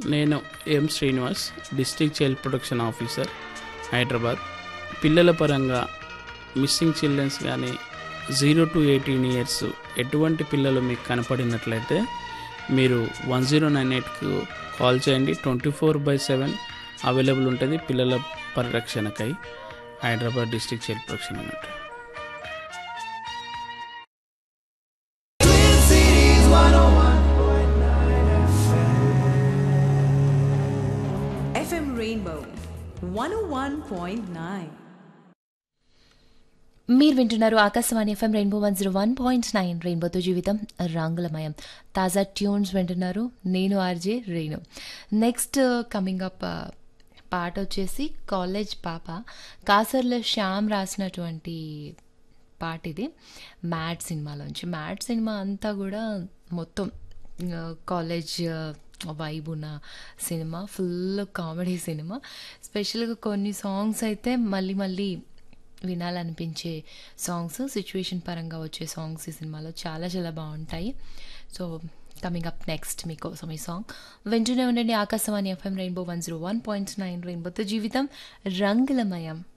నేను M Srinivas district child protection officer Hyderabad పిల్లల పరంగా మిస్సింగ్ చిల్డ్రన్స్ కానీ జీరో టు ఎయిటీన్ ఇయర్స్ ఎటువంటి పిల్లలు మీకు కనపడినట్లయితే మీరు వన్ జీరో నైన్ ఎయిట్కు కాల్ చేయండి twenty four by seven available ఉంటుంది పిల్లల పరిరక్షణకై హైదరాబాద్ డిస్ట్రిక్ట్ చైల్డ్ ప్రొటెక్షన్ అన్నట్టు FM Rainbow 101.9. మీరు వింటున్నారు Akashvani FM rainbow one zero one point nine రెయిన్బోతో జీవితం రంగులమయం తాజా ట్యూన్స్ వింటున్నారు నేను RJ Renu next coming up పాట వచ్చేసి కాలేజ్ పాప కాసర్ల శ్యామ్ రాసినటువంటి పాట ఇది మ్యాడ్ సినిమాలోంచి మ్యాడ్ సినిమా అంతా కూడా మొత్తం ఆ, కాలేజ్ వైబ్ ఉన్న సినిమా ఫుల్ కామెడీ సినిమా స్పెషల్గా కొన్ని సాంగ్స్ అయితే మళ్ళీ మళ్ళీ వినాలనిపించే సాంగ్స్ సిచ్యువేషన్ పరంగా వచ్చే సాంగ్స్ ఈ సినిమాలో చాలా చాలా బాగుంటాయి సో కమింగ్ అప్ నెక్స్ట్ మీకోసం ఈ సాంగ్ వింటూనే ఉండండి Akashvani FM rainbow one zero one point nine రెయిన్బోతో జీవితం రంగులమయం